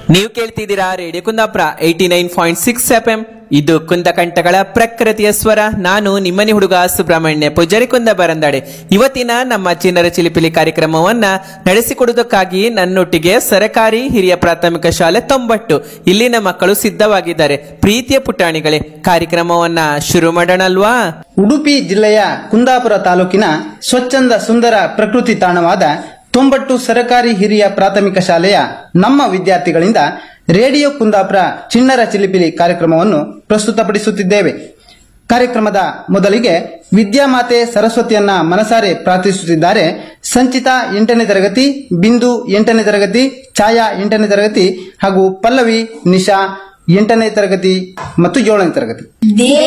ನೀವು ಕೇಳ್ತಿದ್ದೀರಾ radio Kundapura eighty nine point six F M ಇದು ಕುಂದಕಂಠಗಳ ಪ್ರಕೃತಿಯ ಸ್ವರ ನಾನು ನಿಮ್ಮನೆ ಹುಡುಗ ಸುಬ್ರಹ್ಮಣ್ಯ ಪೂಜಾರಿ ಕುಂದ ಬರಂದಾಡೆ ಇವತ್ತಿನ ನಮ್ಮ ಚಿನ್ನರ ಚಿಲಿಪಿಲಿ ಕಾರ್ಯಕ್ರಮವನ್ನ ನಡೆಸಿಕೊಡುವುದಕ್ಕಾಗಿ ನನ್ನೊಟ್ಟಿಗೆ ಸರಕಾರಿ ಹಿರಿಯ ಪ್ರಾಥಮಿಕ ಶಾಲೆ ತೊಂಬಟ್ಟು ಇಲ್ಲಿನ ಮಕ್ಕಳು ಸಿದ್ಧವಾಗಿದ್ದಾರೆ ಪ್ರೀತಿಯ ಪುಟಾಣಿಗಳೇ ಕಾರ್ಯಕ್ರಮವನ್ನ ಶುರು ಮಾಡೋಣಲ್ವಾ ಉಡುಪಿ ಜಿಲ್ಲೆಯ ಕುಂದಾಪುರ ತಾಲೂಕಿನ ಸ್ವಚ್ಛಂದ ಸುಂದರ ಪ್ರಕೃತಿ ತಾಣವಾದ ತೊಂಬಟ್ಟು ಸರಕಾರಿ ಹಿರಿಯ ಪ್ರಾಥಮಿಕ ಶಾಲೆಯ ನಮ್ಮ ವಿದ್ಯಾರ್ಥಿಗಳಿಂದ ರೇಡಿಯೋ ಕುಂದಾಪುರ ಚಿಣ್ಣರ ಚಿಲಿಪಿಲಿ ಕಾರ್ಯಕ್ರಮವನ್ನು ಪ್ರಸ್ತುತಪಡಿಸುತ್ತಿದ್ದೇವೆ ಕಾರ್ಯಕ್ರಮದ ಮೊದಲಿಗೆ ವಿದ್ಯಾಮಾತೆ ಸರಸ್ವತಿಯನ್ನ ಮನಸಾರೆ ಪ್ರಾರ್ಥಿಸುತ್ತಿದ್ದಾರೆ ಸಂಚಿತಾ ಎಂಟನೇ ತರಗತಿ ಬಿಂದು ಎಂಟನೇ ತರಗತಿ ಛಾಯಾ ಎಂಟನೇ ತರಗತಿ ಹಾಗೂ ಪಲ್ಲವಿ ನಿಶಾ ಎಂಟನೇ ತರಗತಿ ಮತ್ತು ಏಳನೇ ತರಗತಿ ದೇವ